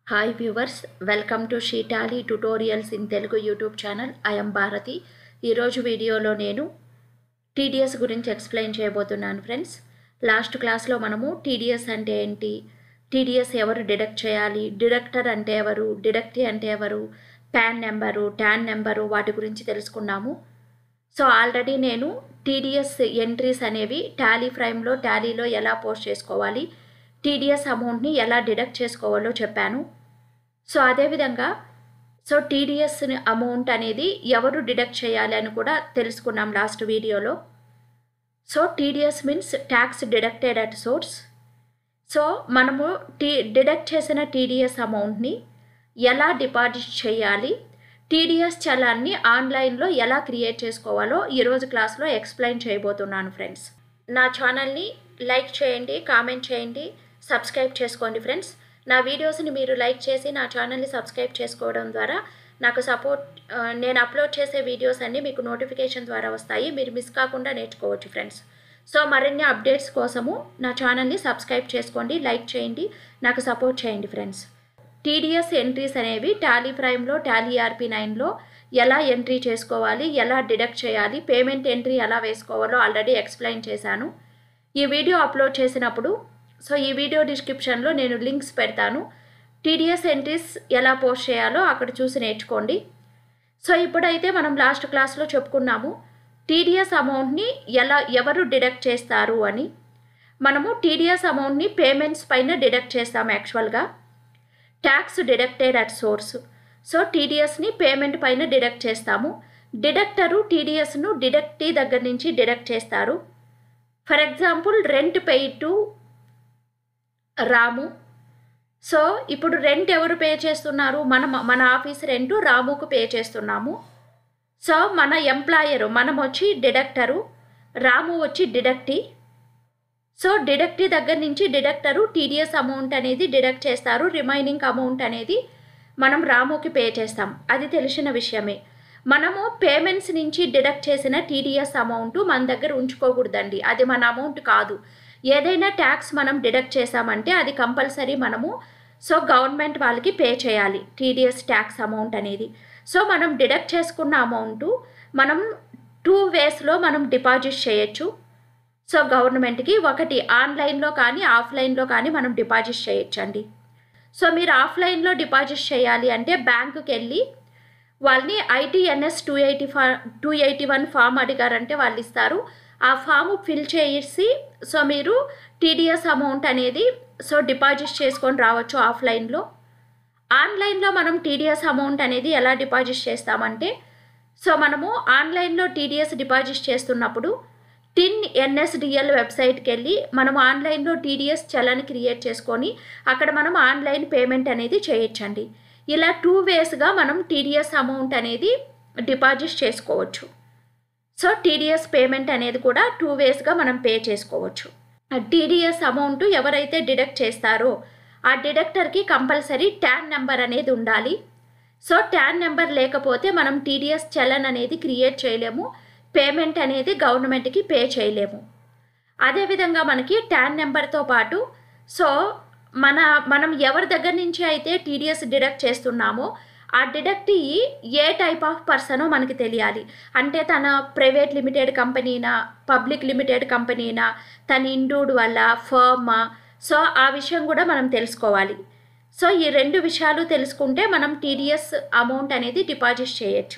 hi viewers welcome to Sheetali tutorials in Telugu YouTube channel I'm Bharathi ఈరోజు వీడియోలో నేను టీడీఎస్ గురించి ఎక్స్ప్లెయిన్ చేయబోతున్నాను ఫ్రెండ్స్ లాస్ట్ క్లాస్లో మనము టీడీఎస్ అంటే ఏంటి టీడీఎస్ ఎవరు డిడక్ట్ చేయాలి డిడక్టర్ అంటే ఎవరు డిడక్టీ అంటే ఎవరు ప్యాన్ నెంబరు ట్యాన్ నెంబరు వాటి గురించి తెలుసుకున్నాము సో ఆల్రెడీ నేను టీడీఎస్ ఎంట్రీస్ అనేవి టాలీ ఫ్రైమ్లో టాలీలో ఎలా పోస్ట్ చేసుకోవాలి టీడీఎస్ అమౌంట్ని ఎలా డిడక్ట్ చేసుకోవాలో చెప్పాను సో అదేవిధంగా సో టీడీఎస్ అమౌంట్ అనేది ఎవరు డిడక్ట్ చేయాలి అని కూడా తెలుసుకున్నాం లాస్ట్ వీడియోలో so TDS means tax deducted at source so మనము టీ డిడక్ట్ చేసిన టీడీఎస్ అమౌంట్ని ఎలా డిపాజిట్ చేయాలి టీడీఎస్ చలాన్ని ఆన్లైన్లో ఎలా క్రియేట్ చేసుకోవాలో ఈరోజు క్లాస్లో ఎక్స్ప్లెయిన్ చేయబోతున్నాను ఫ్రెండ్స్ నా ఛానల్ని లైక్ చేయండి కామెంట్ చేయండి సబ్స్క్రైబ్ చేసుకోండి ఫ్రెండ్స్ నా వీడియోస్ని మీరు లైక్ చేసి నా ఛానల్ని సబ్స్క్రైబ్ చేసుకోవడం ద్వారా నాకు సపోర్ట్ నేను అప్లోడ్ చేసే వీడియోస్ అన్నీ మీకు నోటిఫికేషన్ ద్వారా వస్తాయి మీరు మిస్ కాకుండా నేర్చుకోవచ్చు ఫ్రెండ్స్ సో మరిన్ని అప్డేట్స్ కోసము నా ఛానల్ని సబ్స్క్రైబ్ చేసుకోండి లైక్ చేయండి నాకు సపోర్ట్ చేయండి ఫ్రెండ్స్ టీడీఎస్ ఎంట్రీస్ అనేవి టాలీ ప్రైమ్లో టాలీ ఆర్పీ నైన్లో ఎలా ఎంట్రీ చేసుకోవాలి ఎలా డిడక్ట్ చేయాలి పేమెంట్ ఎంట్రీ ఎలా వేసుకోవాలో ఆల్రెడీ ఎక్స్ప్లెయిన్ చేశాను ఈ వీడియో అప్లోడ్ చేసినప్పుడు సో ఈ వీడియో డిస్క్రిప్షన్లో నేను లింక్స్ పెడతాను టీడీఎస్ ఎంట్రీస్ ఎలా పోస్ట్ చేయాలో అక్కడ చూసి నేర్చుకోండి సో ఇప్పుడైతే మనం లాస్ట్ క్లాస్లో చెప్పుకున్నాము టీడీఎస్ అమౌంట్ని ఎలా ఎవరు డిడక్ట్ చేస్తారు అని మనము టీడీఎస్ అమౌంట్ని పేమెంట్స్ పైన డిడక్ట్ చేస్తాము యాక్చువల్గా tax deducted at source so టీడీఎస్ని పేమెంట్ పైన డిడక్ట్ చేస్తాము డిడక్టరు టీడీఎస్ను డిడక్టీ దగ్గర నుంచి డిడక్ట్ చేస్తారు for example rent paid to Ramu so ఇప్పుడు రెంట్ ఎవరు పే చేస్తున్నారు మన మన ఆఫీస్ రెంట్ రాముకు పే చేస్తున్నాము సో మన ఎంప్లాయరు మనం వచ్చి డిడక్టరు రాము వచ్చి డిడక్టీ సో డిడక్టీ దగ్గర నుంచి డిడక్టరు టీడీఎస్ అమౌంట్ అనేది డిడక్ట్ చేస్తారు రిమైనింగ్ అమౌంట్ అనేది మనం రాముకి పే చేస్తాం అది తెలిసిన విషయమే మనము పేమెంట్స్ నుంచి డిడక్ట్ చేసిన టీడీఎస్ అమౌంట్ మన దగ్గర ఉంచుకోకూడదండి అది మన అమౌంట్ కాదు ఏదైనా ట్యాక్స్ మనం డిడక్ట్ చేసామంటే అది కంపల్సరీ మనము సో గవర్నమెంట్ వాళ్ళకి పే చేయాలి టీడీఎస్ ట్యాక్స్ అమౌంట్ అనేది సో మనం డిడక్ట్ చేసుకున్న అమౌంట్ మనం టూ వేస్లో మనం డిపాజిట్ చేయొచ్చు సో గవర్నమెంట్కి ఒకటి ఆన్లైన్లో కానీ ఆఫ్లైన్లో కానీ మనం డిపాజిట్ చేయొచ్చండి సో మీరు ఆఫ్లైన్లో డిపాజిట్ చేయాలి అంటే బ్యాంకుకి వెళ్ళి వాళ్ళని ఐటీఎన్ఎస్ టూ ఎయిటీ ఫా టూ ఎయిటీ వన్ ఫామ్ అడిగారంటే వాళ్ళు ఇస్తారు ఆ ఫామ్ ఫిల్ చేసి సో మీరు టీడీఎస్ అమౌంట్ అనేది సో డిపాజిట్ చేసుకొని రావచ్చు ఆఫ్లైన్లో ఆన్లైన్లో మనం టీడీఎస్ అమౌంట్ అనేది ఎలా డిపాజిట్ చేస్తామంటే సో మనము ఆన్లైన్లో టీడీఎస్ డిపాజిట్ చేస్తున్నప్పుడు టిన్ ఎన్ఎస్డిఎల్ వెబ్సైట్కి వెళ్ళి మనం ఆన్లైన్లో టీడీఎస్ చలాన్ని క్రియేట్ చేసుకొని అక్కడ మనం ఆన్లైన్ పేమెంట్ అనేది చేయొచ్చండి ఇలా టూ వేస్గా మనం టీడీఎస్ అమౌంట్ అనేది డిపాజిట్ చేసుకోవచ్చు సో టీడీఎస్ పేమెంట్ అనేది కూడా టూ వేస్గా మనం పే చేసుకోవచ్చు టీడీఎస్ అమౌంట్ ఎవరైతే డిడక్ట్ చేస్తారో ఆ డిడక్టర్కి కంపల్సరీ ట్యాన్ నెంబర్ అనేది ఉండాలి సో ట్యాన్ నెంబర్ లేకపోతే మనం టీడీఎస్ చలన్ అనేది క్రియేట్ చేయలేము పేమెంట్ అనేది గవర్నమెంట్కి పే చేయలేము అదేవిధంగా మనకి ట్యాన్ నెంబర్తో పాటు సో మన మనం ఎవరి దగ్గర నుంచి అయితే టీడీఎస్ డిడక్ట్ చేస్తున్నామో ఆ డిడక్టీ ఏ టైప్ ఆఫ్ పర్సనో మనకి తెలియాలి అంటే తన ప్రైవేట్ లిమిటెడ్ కంపెనీనా పబ్లిక్ లిమిటెడ్ కంపెనీనా తన ఇండివిడ్యువల్ ఫర్మా సో ఆ విషయం కూడా మనం తెలుసుకోవాలి సో ఈ రెండు విషయాలు తెలుసుకుంటే మనం టీడీఎస్ అమౌంట్ అనేది డిపాజిట్ చేయొచ్చు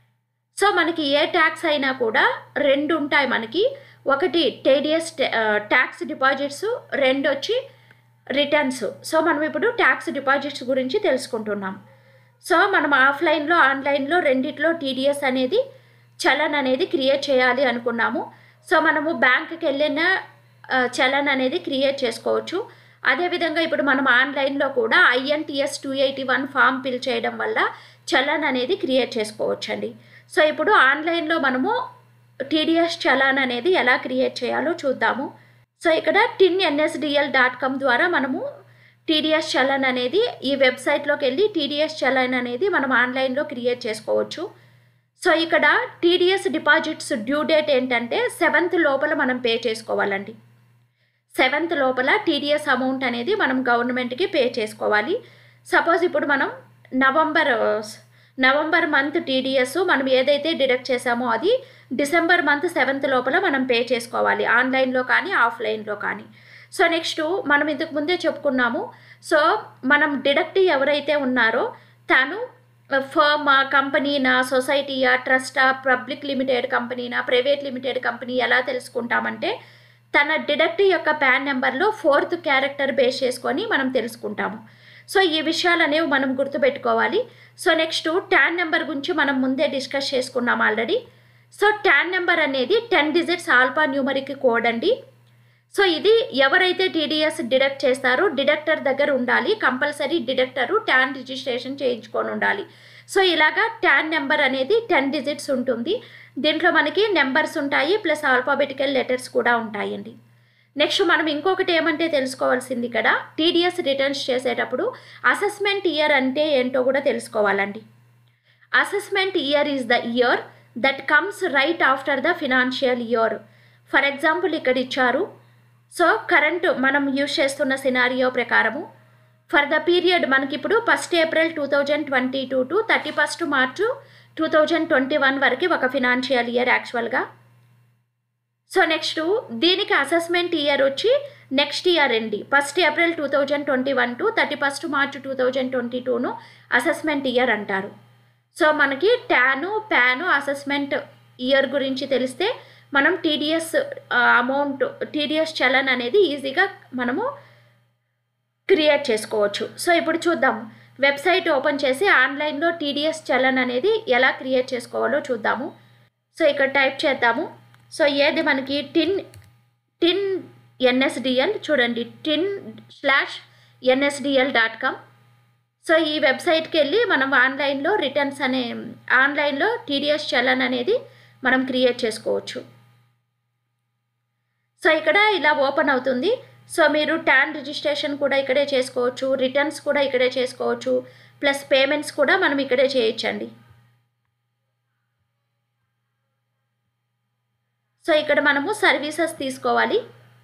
సో మనకి ఏ ట్యాక్స్ అయినా కూడా రెండు ఉంటాయి మనకి ఒకటి టీడీఎస్ ట్యాక్స్ డిపాజిట్స్ రెండు వచ్చి రిటర్న్స్ సో మనం ఇప్పుడు ట్యాక్స్ డిపాజిట్స్ గురించి తెలుసుకుంటున్నాం సో మనం ఆఫ్లైన్లో ఆన్లైన్లో రెండిట్లో టీడీఎస్ అనేది చలన్ అనేది క్రియేట్ చేయాలి అనుకున్నాము సో మనము బ్యాంక్కి వెళ్ళిన చలన్ అనేది క్రియేట్ చేసుకోవచ్చు అదేవిధంగా ఇప్పుడు మనం ఆన్లైన్లో కూడా ఐఎన్టీఎస్ two eighty one form fill చేయడం వల్ల చలన్ అనేది క్రియేట్ చేసుకోవచ్చండి సో ఇప్పుడు ఆన్లైన్లో మనము టీడీఎస్ చలాన్ అనేది ఎలా క్రియేట్ చేయాలో చూద్దాము సో ఇక్కడ టిన్ ఎన్ఎస్డిఎల్ డాట్ కామ్ ద్వారా మనము టీడీఎస్ చలన్ అనేది ఈ వెబ్సైట్లోకి వెళ్ళి టీడీఎస్ చలన్ అనేది మనం ఆన్లైన్లో క్రియేట్ చేసుకోవచ్చు సో ఇక్కడ టీడీఎస్ డిపాజిట్స్ డ్యూ డేట్ ఏంటంటే సెవెంత్ లోపల మనం పే చేసుకోవాలండి సెవెంత్ లోపల టీడీఎస్ అమౌంట్ అనేది మనం గవర్నమెంట్కి పే చేసుకోవాలి సపోజ్ ఇప్పుడు మనం నవంబర్ నవంబర్ మంత్ టీడీఎస్ మనం ఏదైతే డిడక్ట్ చేసామో అది డిసెంబర్ మంత్ సెవెంత్ లోపల మనం పే చేసుకోవాలి ఆన్లైన్లో కానీ ఆఫ్లైన్లో కానీ సో నెక్స్ట్ మనం ఇంతకు ముందే చెప్పుకున్నాము సో మనం డిడక్ట్ ఎవరైతే ఉన్నారో తను ఫర్మా కంపెనీనా సొసైటీయా ట్రస్టా పబ్లిక్ లిమిటెడ్ కంపెనీనా ప్రైవేట్ లిమిటెడ్ కంపెనీ ఎలా తెలుసుకుంటామంటే తన డిడక్ట్ యొక్క ప్యాన్ నెంబర్లో ఫోర్త్ క్యారెక్టర్ బేస్ చేసుకొని మనం తెలుసుకుంటాము సో ఈ విషయాలు అనేవి మనం గుర్తుపెట్టుకోవాలి సో నెక్స్ట్ ట్యాన్ నెంబర్ గురించి మనం ముందే డిస్కస్ చేసుకున్నాం ఆల్రెడీ సో ట్యాన్ నెంబర్ అనేది ten digits alphanumeric code అండి సో ఇది ఎవరైతే టీడీఎస్ డిడక్ట్ చేస్తారో డిడక్టర్ దగ్గర ఉండాలి కంపల్సరీ డిడక్టరు ట్యాన్ రిజిస్ట్రేషన్ చేయించుకొని ఉండాలి సో ఇలాగా ట్యాన్ నెంబర్ అనేది టెన్ డిజిట్స్ ఉంటుంది దీంట్లో మనకి నెంబర్స్ ఉంటాయి ప్లస్ ఆల్ఫాబెటికల్ లెటర్స్ కూడా ఉంటాయండి నెక్స్ట్ మనం ఇంకొకటి ఏమంటే తెలుసుకోవాల్సింది ఇక్కడ టీడీఎస్ రిటర్న్స్ చేసేటప్పుడు అసెస్మెంట్ ఇయర్ అంటే ఏంటో కూడా తెలుసుకోవాలండి assessment year is the year that comes right after the financial year for example ఇక్కడ ఇచ్చారు సో కరెంట్ మనం యూజ్ చేస్తున్న సినారియో ప్రకారము ఫర్ ద పీరియడ్ మనకి ఇప్పుడు first April two thousand twenty two to thirty first March two thousand twenty one వరకు ఒక financial year యాక్చువల్గా సో నెక్స్ట్ దీనికి అసెస్మెంట్ ఇయర్ వచ్చి నెక్స్ట్ ఇయర్ అండి first April two thousand twenty one to thirty first March two thousand twenty టూను assessment year అంటారు so మనకి TAN PAN assessment year గురించి తెలిస్తే మనం టీడీఎస్ అమౌంట్ టీడీఎస్ చలన్ అనేది ఈజీగా మనము క్రియేట్ చేసుకోవచ్చు సో ఇప్పుడు చూద్దాం వెబ్సైట్ ఓపెన్ చేసి ఆన్లైన్లో టీడీఎస్ చలన్ అనేది ఎలా క్రియేట్ చేసుకోవాలో చూద్దాము సో ఇక్కడ టైప్ చేద్దాము సో ఏది మనకి టిన్ టిన్ ఎన్ఎస్డిఎల్ చూడండి TIN slash NSDL dot com so ఈ వెబ్సైట్కి వెళ్ళి మనం ఆన్లైన్లో రిటర్న్స్ అనే ఆన్లైన్లో టీడీఎస్ చలన్ అనేది మనం క్రియేట్ చేసుకోవచ్చు సో ఇక్కడ ఇలా ఓపెన్ అవుతుంది సో మీరు ట్యాన్ రిజిస్ట్రేషన్ కూడా ఇక్కడే చేసుకోవచ్చు రిటర్న్స్ కూడా ఇక్కడే చేసుకోవచ్చు ప్లస్ పేమెంట్స్ కూడా మనం ఇక్కడే చేయొచ్చండి సో ఇక్కడ మనము సర్వీసెస్ తీసుకోవాలి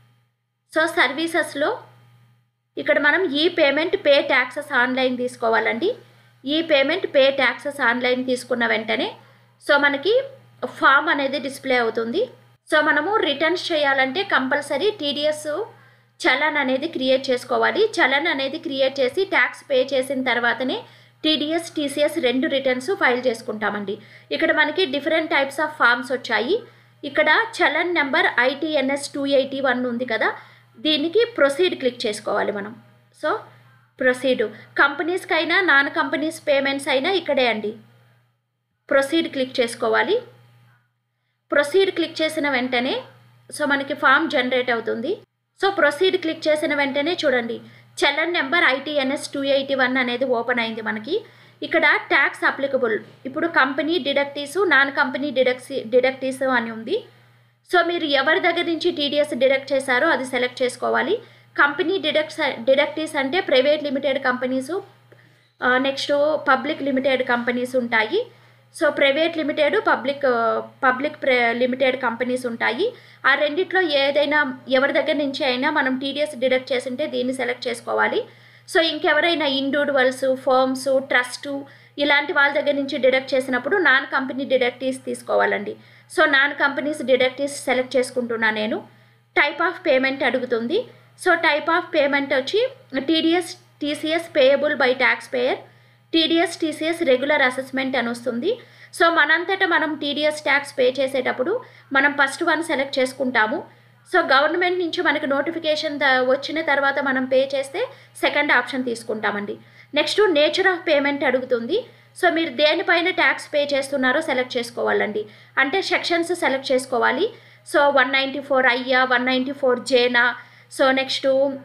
సో సర్వీసెస్లో ఇక్కడ మనం ఈ పేమెంట్ పే ట్యాక్సెస్ ఆన్లైన్ తీసుకోవాలండి ఈ పేమెంట్ పే ట్యాక్సెస్ ఆన్లైన్ తీసుకున్న వెంటనే సో మనకి ఫామ్ అనేది డిస్ప్లే అవుతుంది సో మనము రిటర్న్స్ చేయాలంటే కంపల్సరీ టీడీఎస్ చలన్ అనేది క్రియేట్ చేసుకోవాలి చలన్ అనేది క్రియేట్ చేసి ట్యాక్స్ పే చేసిన తర్వాతనే టీడీఎస్ టీసీఎస్ రెండు రిటర్న్స్ ఫైల్ చేసుకుంటామండి ఇక్కడ మనకి డిఫరెంట్ టైప్స్ ఆఫ్ ఫామ్స్ వచ్చాయి ఇక్కడ challan number ITNS two eighty one ఉంది కదా దీనికి ప్రొసీడ్ క్లిక్ చేసుకోవాలి మనం సో ప్రొసీడ్ కంపెనీస్కి అయినా నాన్ కంపెనీస్ పేమెంట్స్ అయినా ఇక్కడే అండి ప్రొసీడ్ క్లిక్ చేసుకోవాలి ప్రొసీడ్ క్లిక్ చేసిన వెంటనే సో మనకి ఫామ్ జనరేట్ అవుతుంది సో ప్రొసీడ్ క్లిక్ చేసిన వెంటనే చూడండి challan number ITNS two eighty one అనేది ఓపెన్ అయింది మనకి ఇక్కడ ట్యాక్స్ అప్లికబుల్ ఇప్పుడు కంపెనీ డిడక్టీస్ నాన్ కంపెనీ డిడక్సి డిడక్టీస్ అని ఉంది సో మీరు ఎవరి దగ్గర నుంచి టీడీఎస్ డిడక్ట్ చేశారో అది సెలెక్ట్ చేసుకోవాలి కంపెనీ డిడక్ట్స్ డిడక్టీస్ అంటే private limited companies next public limited companies ఉంటాయి so private limited public public limited companies ఉంటాయి ఆ రెండిట్లో ఏదైనా ఎవరి దగ్గర నుంచి అయినా మనం టీడీఎస్ డిడక్ట్ చేసింటే దీన్ని సెలెక్ట్ చేసుకోవాలి సో ఇంకెవరైనా ఇండివిజువల్స్ ఫర్మ్స్ ట్రస్ట్ ఇలాంటి వాళ్ళ దగ్గర నుంచి డిడక్ట్ చేసినప్పుడు నాన్ కంపెనీ డిడక్టీస్ తీసుకోవాలండి so non companies deductees select చేసుకుంటున్నా నేను టైప్ ఆఫ్ పేమెంట్ అడుగుతుంది సో టైప్ ఆఫ్ పేమెంట్ వచ్చి TDS TCS payable by tax payer TDS TCS regular assessment అని వస్తుంది సో మనంతటా మనం టీడీఎస్ ట్యాక్స్ పే చేసేటప్పుడు మనం ఫస్ట్ వన్ సెలెక్ట్ చేసుకుంటాము సో గవర్నమెంట్ నుంచి మనకి నోటిఫికేషన్ వచ్చిన తర్వాత మనం పే చేస్తే సెకండ్ ఆప్షన్ తీసుకుంటామండి నెక్స్ట్ నేచర్ ఆఫ్ పేమెంట్ అడుగుతుంది సో మీరు దేనిపైన ట్యాక్స్ పే చేస్తున్నారో సెలెక్ట్ చేసుకోవాలండి అంటే సెక్షన్స్ సెలెక్ట్ చేసుకోవాలి సో వన్ నైంటీ ఫోర్ ఐయా వన్ నైంటీ ఫోర్ జేనా సో నెక్స్ట్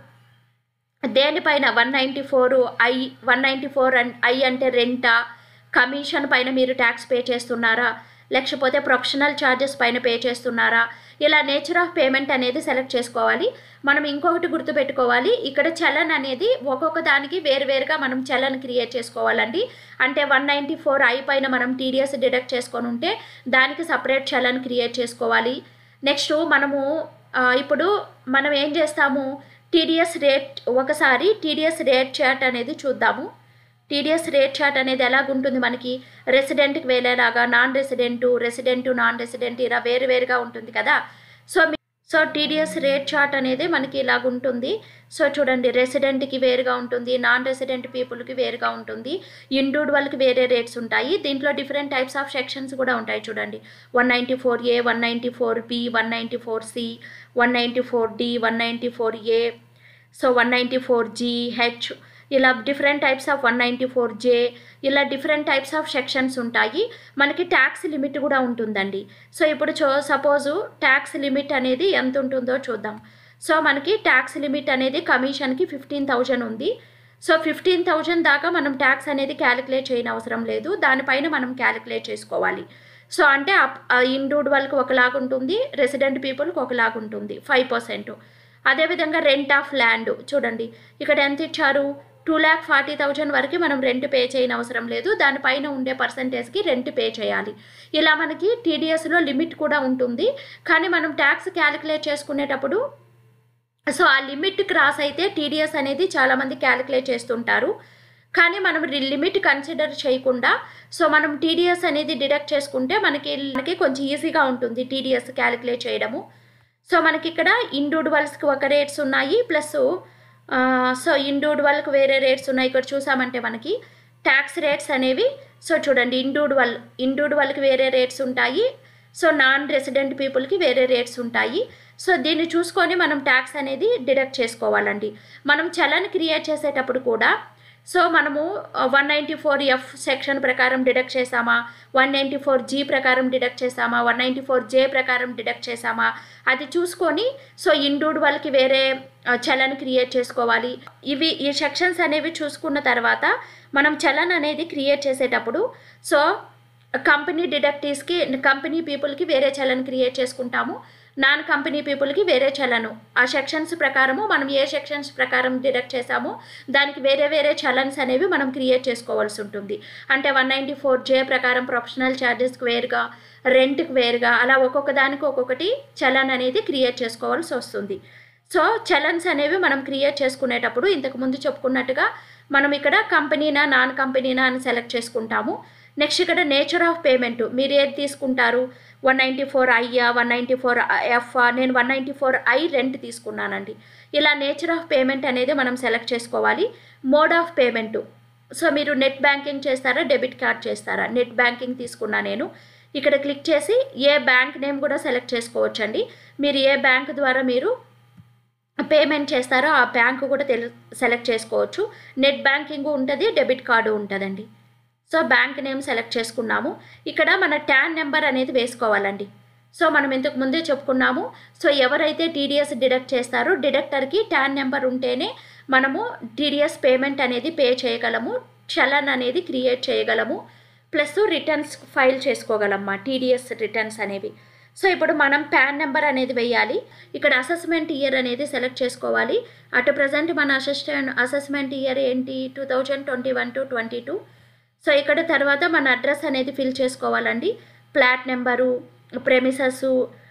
దేనిపైన one ninety four I one ninety four I అంటే రెంటా కమిషన్ పైన మీరు ట్యాక్స్ పే చేస్తున్నారా లేకపోతే ప్రొఫెషనల్ ఛార్జెస్ పైన పే చేస్తున్నారా ఇలా నేచర్ ఆఫ్ పేమెంట్ అనేది సెలెక్ట్ చేసుకోవాలి మనం ఇంకొకటి గుర్తుపెట్టుకోవాలి ఇక్కడ చలన్ అనేది ఒక్కొక్క దానికి వేరువేరుగా మనం చలన్ క్రియేట్ చేసుకోవాలండి అంటే వన్ నైంటీ ఫోర్ ఐ పైన మనం టీడీఎస్ డిడక్ట్ చేసుకొని ఉంటే దానికి సపరేట్ చలన్ క్రియేట్ చేసుకోవాలి నెక్స్ట్ మనము ఇప్పుడు మనం ఏం చేస్తాము టీడీఎస్ రేట్ ఒకసారి టీడీఎస్ రేట్ చార్ట్ అనేది చూద్దాము టీడీఎస్ రేట్ చార్ట్ అనేది ఎలాగుంటుంది మనకి రెసిడెంట్కి వేరేలాగా non resident resident non resident ఇలా వేరు వేరుగా ఉంటుంది కదా సో మీ- సో టీడీఎస్ రేట్ చార్ట్ అనేది మనకి ఇలాగ ఉంటుంది సో చూడండి రెసిడెంట్కి వేరుగా ఉంటుంది నాన్ రెసిడెంట్ పీపుల్కి వేరుగా ఉంటుంది ఇండివిజువల్కి వేరే రేట్స్ ఉంటాయి దీంట్లో డిఫరెంట్ టైప్స్ ఆఫ్ సెక్షన్స్ కూడా ఉంటాయి చూడండి one ninety four A one ninety four B one ninety four C one ninety four D one ninety four A so one ninety four G H ఇలా different types of one ninety four J ఇలా different types of sections ఉంటాయి మనకి tax limit కూడా ఉంటుందండి so ఇప్పుడు చో suppose tax limit అనేది ఎంత ఉంటుందో చూద్దాం సో మనకి ట్యాక్స్ లిమిట్ అనేది కమిషన్కి ఫిఫ్టీన్ థౌజండ్ ఉంది సో ఫిఫ్టీన్ థౌజండ్ దాకా మనం ట్యాక్స్ అనేది క్యాలిక్యులేట్ చేయని అవసరం లేదు దానిపైన మనం క్యాలిక్యులేట్ చేసుకోవాలి సో అంటే ఇండివిజువల్కి ఒకలాగా ఉంటుంది రెసిడెంట్ పీపుల్కి ఒకలాగా ఉంటుంది ఫైవ్ పర్సెంట్ అదేవిధంగా రెంట్ ఆఫ్ ల్యాండ్ చూడండి ఇక్కడ ఎంత ఇచ్చారు టూ ల్యాక్ ఫార్టీ థౌజండ్ వరకు మనం రెంట్ పే చేయని అవసరం లేదు దానిపైన ఉండే పర్సంటేజ్కి రెంట్ పే చేయాలి ఇలా మనకి టీడీఎస్లో లిమిట్ కూడా ఉంటుంది కానీ మనం ట్యాక్స్ క్యాలిక్యులేట్ చేసుకునేటప్పుడు సో ఆ లిమిట్ క్రాస్ అయితే టీడీఎస్ అనేది చాలామంది క్యాలిక్యులేట్ చేస్తుంటారు కానీ మనం రి- లిమిట్ కన్సిడర్ చేయకుండా సో మనం టీడీఎస్ అనేది డిడక్ట్ చేసుకుంటే మనకి మనకి కొంచెం ఈజీగా ఉంటుంది టీడీఎస్ క్యాలిక్యులేట్ చేయడము సో మనకి ఇక్కడ ఇండివిజువల్స్కి ఒక రేట్స్ ఉన్నాయి ప్లస్ సో ఇండివిజువల్కి వేరే రేట్స్ ఉన్నాయి ఇక్కడ చూసామంటే మనకి ట్యాక్స్ రేట్స్ అనేవి సో చూడండి ఇండివిజువల్ ఇండివిజువల్కి వేరే రేట్స్ ఉంటాయి సో నాన్ రెసిడెంట్ పీపుల్కి వేరే రేట్స్ ఉంటాయి సో దీన్ని చూసుకొని మనం ట్యాక్స్ అనేది డిడక్ట్ చేసుకోవాలండి మనం చలన్ క్రియేట్ చేసేటప్పుడు కూడా సో మనము one ninety four F section ప్రకారం డిడక్ట్ చేసామా వన్ నైంటీ ఫోర్ జీ ప్రకారం డిడక్ట్ చేసామా వన్ నైంటీ ఫోర్ జే ప్రకారం డిడక్ట్ చేసామా అది చూసుకొని సో ఇండివిజువల్కి వేరే ఆ, చలన్ క్రియేట్ చేసుకోవాలి ఇవి ఈ సెక్షన్స్ అనేవి చూసుకున్న తర్వాత మనం చలన్ అనేది క్రియేట్ చేసేటప్పుడు సో కంపెనీ డిడక్టీస్కి కంపెనీ పీపుల్కి వేరే చలన్ క్రియేట్ చేసుకుంటాము నాన్ కంపెనీ పీపుల్కి వేరే చలను ఆ సెక్షన్స్ ప్రకారము మనం ఏ సెక్షన్స్ ప్రకారం డిడక్ట్ చేసామో దానికి వేరే వేరే చలన్స్ అనేవి మనం క్రియేట్ చేసుకోవాల్సి ఉంటుంది అంటే వన్ నైంటీ ఫోర్ జే ప్రకారం ప్రొఫెషనల్ ఛార్జెస్కి వేరుగా రెంట్కి వేరుగా అలా ఒక్కొక్క దానికి ఒక్కొక్కటి చలన్ అనేది క్రియేట్ చేసుకోవాల్సి వస్తుంది సో చలన్స్ అనేవి మనం క్రియేట్ చేసుకునేటప్పుడు ఇంతకు ముందు చెప్పుకున్నట్టుగా మనం ఇక్కడ కంపెనీనా నాన్ కంపెనీనా అని సెలెక్ట్ చేసుకుంటాము నెక్స్ట్ ఇక్కడ నేచర్ ఆఫ్ పేమెంట్ మీరు ఏది తీసుకుంటారు వన్ నైంటీ ఫోర్ ఐయా వన్ నైంటీ ఫోర్ ఎఫ్ నేను one ninety four I rent తీసుకున్నానండి ఇలా నేచర్ ఆఫ్ పేమెంట్ అనేది మనం సెలెక్ట్ చేసుకోవాలి మోడ్ ఆఫ్ పేమెంట్ సో మీరు నెట్ బ్యాంకింగ్ చేస్తారా డెబిట్ కార్డ్ చేస్తారా నెట్ బ్యాంకింగ్ తీసుకున్నా నేను ఇక్కడ క్లిక్ చేసి ఏ బ్యాంక్ నేమ్ కూడా సెలెక్ట్ చేసుకోవచ్చండి మీరు ఏ బ్యాంక్ ద్వారా మీరు పేమెంట్ చేస్తారో ఆ బ్యాంకు కూడా తెలు సెలెక్ట్ చేసుకోవచ్చు నెట్ బ్యాంకింగ్ ఉంటుంది డెబిట్ కార్డు ఉంటుందండి సో బ్యాంక్ నేమ్ సెలెక్ట్ చేసుకున్నాము ఇక్కడ మన ట్యాన్ నెంబర్ అనేది వేసుకోవాలండి సో మనం ఇంతకు ముందే చెప్పుకున్నాము సో ఎవరైతే టీడీఎస్ డిడక్ట్ చేస్తారో డిడక్టర్కి ట్యాన్ నెంబర్ ఉంటేనే మనము టీడీఎస్ పేమెంట్ అనేది పే చేయగలము చలన్ అనేది క్రియేట్ చేయగలము ప్లస్ రిటర్న్స్ ఫైల్ చేసుకోగలమ్మా టీడీఎస్ రిటర్న్స్ అనేవి సో ఇప్పుడు మనం ప్యాన్ నెంబర్ అనేది వేయాలి ఇక్కడ అసెస్మెంట్ ఇయర్ అనేది సెలెక్ట్ చేసుకోవాలి అటు ప్రజెంట్ మన అసిస్టెంట్ అసెస్మెంట్ ఇయర్ ఏంటి two thousand twenty one to twenty two so ఇక్కడ తర్వాత మన అడ్రస్ అనేది ఫిల్ చేసుకోవాలండి flat number premises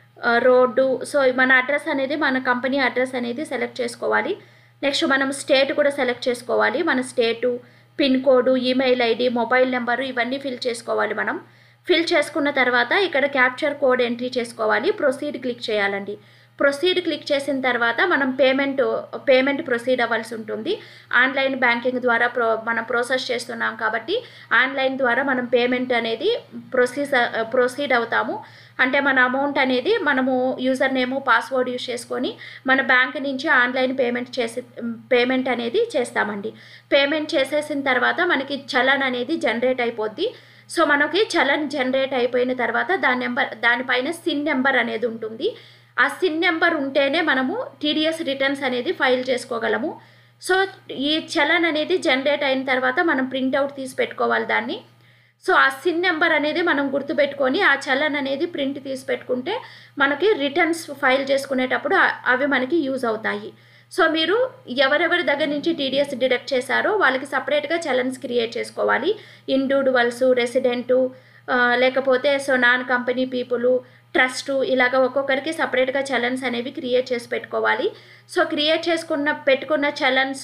road so మన అడ్రస్ అనేది మన కంపెనీ అడ్రస్ అనేది సెలెక్ట్ చేసుకోవాలి నెక్స్ట్ మనం స్టేట్ కూడా సెలెక్ట్ చేసుకోవాలి మన state pin code email ID mobile number ఇవన్నీ ఫిల్ చేసుకోవాలి మనం ఫిల్ చేసుకున్న తర్వాత ఇక్కడ క్యాప్చర్ కోడ్ ఎంట్రీ చేసుకోవాలి ప్రొసీడ్ క్లిక్ చేయాలండి ప్రొసీడ్ క్లిక్ చేసిన తర్వాత మనం పేమెంట్ పేమెంట్ ప్రొసీడ్ అవ్వాల్సి ఉంటుంది ఆన్లైన్ బ్యాంకింగ్ ద్వారా ప్రో మనం ప్రాసెస్ చేస్తున్నాం కాబట్టి ఆన్లైన్ ద్వారా మనం పేమెంట్ అనేది ప్రొసీస్ ప్రొసీడ్ అవుతాము అంటే మన అమౌంట్ అనేది మనము యూజర్ నేము పాస్వర్డ్ యూజ్ చేసుకొని మన బ్యాంక్ నుంచి ఆన్లైన్ పేమెంట్ చేసి పేమెంట్ అనేది చేస్తామండి పేమెంట్ చేసేసిన తర్వాత మనకి చలన్ అనేది జనరేట్ అయిపోద్ది సో మనకి చలన్ జనరేట్ అయిపోయిన తర్వాత దాని నెంబర్ దానిపైన సిన్ నెంబర్ అనేది ఉంటుంది ఆ సిన్ నెంబర్ ఉంటేనే మనము టీడీఎస్ రిటర్న్స్ అనేది ఫైల్ చేసుకోగలము సో ఈ చలన్ అనేది జనరేట్ అయిన తర్వాత మనం ప్రింట్అవుట్ తీసి పెట్టుకోవాలి దాన్ని సో ఆ సిన్ నెంబర్ అనేది మనం గుర్తుపెట్టుకొని ఆ చలన్ అనేది ప్రింట్ తీసి పెట్టుకుంటే మనకి రిటర్న్స్ ఫైల్ చేసుకునేటప్పుడు ఆ- అవి మనకి యూజ్ అవుతాయి సో మీరు ఎవరెవరి దగ్గర నుంచి టీడీఎస్ డిడక్ట్ చేశారో వాళ్ళకి సపరేట్గా చలన్స్ క్రియేట్ చేసుకోవాలి ఇండివిజువల్స్ రెసిడెంటు ఆ, లేకపోతే so non company people trust ఇలాగ ఒక్కొక్కరికి సపరేట్గా చలన్స్ అనేవి క్రియేట్ చేసి పెట్టుకోవాలి సో క్రియేట్ చేసుకున్న పెట్టుకున్న చలన్స్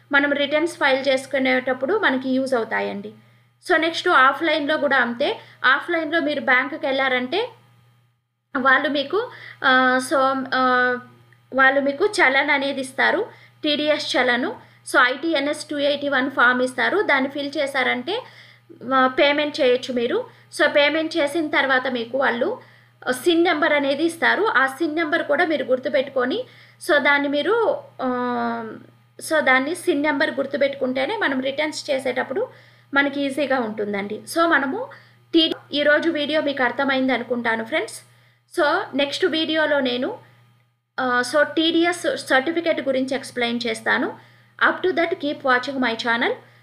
మనం రిటర్న్స్ ఫైల్ చేసుకునేటప్పుడు మనకి యూజ్ అవుతాయండి సో నెక్స్ట్ ఆఫ్లైన్లో కూడా అంతే ఆఫ్లైన్లో మీరు బ్యాంకుకి వెళ్ళారంటే వాళ్ళు మీకు ఆ, సో ఆ, వాళ్ళు మీకు చలన్ అనేది ఇస్తారు TDS challan so ITNS two eighty one form ఇస్తారు దాన్ని ఫిల్ చేశారంటే పేమెంట్ చేయొచ్చు మీరు సో పేమెంట్ చేసిన తర్వాత మీకు వాళ్ళు సిన్ నెంబర్ అనేది ఇస్తారు ఆ సిన్ నెంబర్ కూడా మీరు గుర్తుపెట్టుకొని సో దాన్ని మీరు ఆ, సో దాన్ని సిన్ నెంబర్ గుర్తుపెట్టుకుంటేనే మనం రిటర్న్స్ చేసేటప్పుడు మనకి ఈజీగా ఉంటుందండి సో మనము టీ ఈరోజు వీడియో మీకు అర్థమైంది అనుకుంటాను ఫ్రెండ్స్ సో నెక్స్ట్ వీడియోలో నేను ఆ, సో టీడీఎస్ సర్టిఫికేట్ గురించి ఎక్స్ప్లెయిన్ చేస్తాను up to that keep watching my channel